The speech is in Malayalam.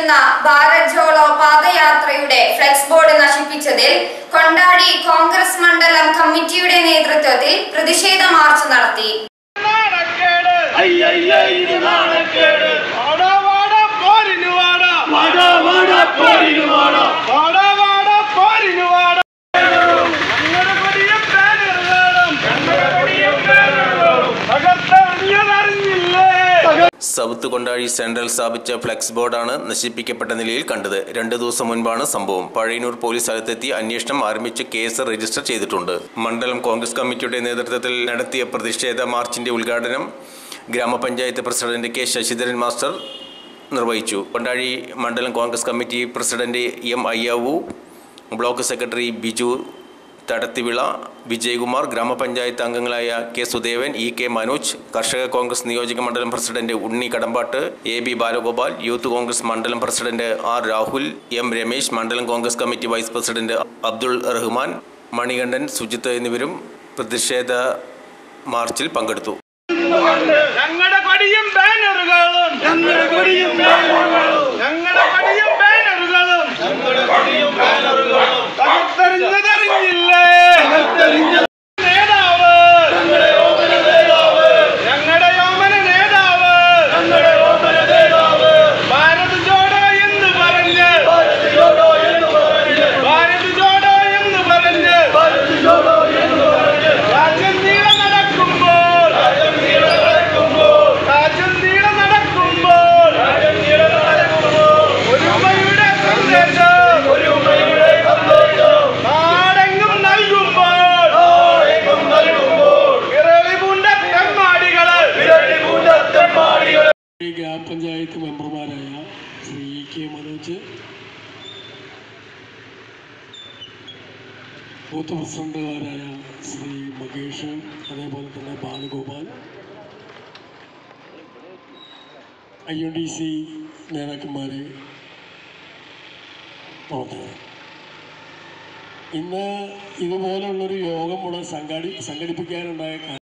നടത്തിയിരുന്ന ഭാരത് ജോളോ പാദയാത്രയുടെ ഫ്ലെക്സ് ബോർഡ് നശിപ്പിച്ചതിൽ കൊണ്ടാടി കോൺഗ്രസ് മണ്ഡലം കമ്മിറ്റിയുടെ നേതൃത്വത്തിൽ പ്രതിഷേധ മാർച്ച് നടത്തി നാണക്കേട് അയ്യയ്യ ഇത് നാണക്കേട് വാടാ വാടാ പോരിനു വാടാ വാടാ വാടാ പോരിനു വാടാ വാടാ വാടാ പോരിനു വാടാ ഞങ്ങളുടെ കൊടിയും ബാനറുകളും ഞങ്ങളുടെ കൊടിയും ബാനറുകളും തകർത്തെറിഞ്ഞതറിഞ്ഞില്ലേ സൗത്ത് കൊണ്ടാഴി സെൻട്രൽ സ്ഥാപിച്ച ഫ്ലെക്സ് ബോർഡാണ് നശിപ്പിക്കപ്പെട്ട നിലയിൽ കണ്ടത് രണ്ട് ദിവസം മുൻപാണ് സംഭവം പഴയന്നൂർ പോലീസ് സ്ഥലത്തെത്തി അന്വേഷണം ആരംഭിച്ച് കേസ് രജിസ്റ്റർ ചെയ്തിട്ടുണ്ട് മണ്ഡലം കോൺഗ്രസ് കമ്മിറ്റിയുടെ നേതൃത്വത്തിൽ നടത്തിയ പ്രതിഷേധ മാർച്ചിന്റെ ഉദ്ഘാടനം ഗ്രാമപഞ്ചായത്ത് പ്രസിഡന്റ് കെ ശശിധരൻ മാസ്റ്റർ നിർവഹിച്ചു കൊണ്ടാഴി മണ്ഡലം Congress committee president M Ayyavu block secretary Biju Thadathivila Vijayakumar ഗ്രാമപഞ്ചായത്ത് അംഗങ്ങളായ K Sudevan E K Manoj കർഷക കോൺഗ്രസ് നിയോജക മണ്ഡലം president Unni Kadambattu A B Balagopal youth Congress മണ്ഡലം president R Rahul M Ramesh മണ്ഡലം Congress committee vice president Abdul Rahman Manikandan Sujith എന്നിവരും പ്രതിഷേധ മാർച്ചിൽ പങ്കെടുത്തു ഞങ്ങളുടെ കൊടിയും ബാനറുകളും ഞങ്ങളുടെ കൊടിയും ബാനറുകളും ഞങ്ങളുടെ കൊടിയും ബാനറുകളും ഞങ്ങളുടെ കൊടിയും ബാനറുകളും തകർത്തെറിഞ്ഞതറിഞ്ഞില്ലേ തകർത്തെറിഞ്ഞ നേതാവ് ഞങ്ങളുടെ ഓമന നേതാവ് ഞങ്ങളുടെ യോമന നേതാവ് ഞങ്ങളുടെ ഓമന നേതാവ് ഭാരത് ജോഡോ എന്ന് പറഞ്ഞ് ഭാരത് ജോഡോ എന്ന് പറഞ്ഞ് ഭാരത് ജോഡോ എന്ന് പറഞ്ഞ് ഭാരത് ജോഡോ എന്ന് പറഞ്ഞ് രാജ്യം നീളെ നടക്കുമ്പോൾ രാജ്യം നീളെ നടക്കുമ്പോൾ രാജ്യം നീളെ നടക്കുമ്പോൾ രാജ്യം നീളെ നടക്കുമ്പോൾ ഒരുമയുടെ സന്ദേശം ഒരുമയുടെ സന്ദേശം നാടെങ്ങും നൽകുമ്പോൾ നാടെങ്ങും നൽകുമ്പോൾ വിരളി പൂണ്ട തെമ്മാടികള് വിരളി പൂണ്ട തെമ്മാടികൾ ഈ ഗ്രാമപഞ്ചായത്ത് മെമ്പർമാരായ Shri E K Manoj booth പ്രസിഡന്റുമാരായ ശ്രീ മകേഷ് അതേപോലെ തന്നെ Balagopal I N D C നേതാക്കന്മാരെ പ്രവർത്തകർ ഇന്ന് ഇതുപോലുള്ളൊരു യോഗം ഇവിടെ സംഘടി സംഘടിപ്പിക്കാനുണ്ടായ കാരണം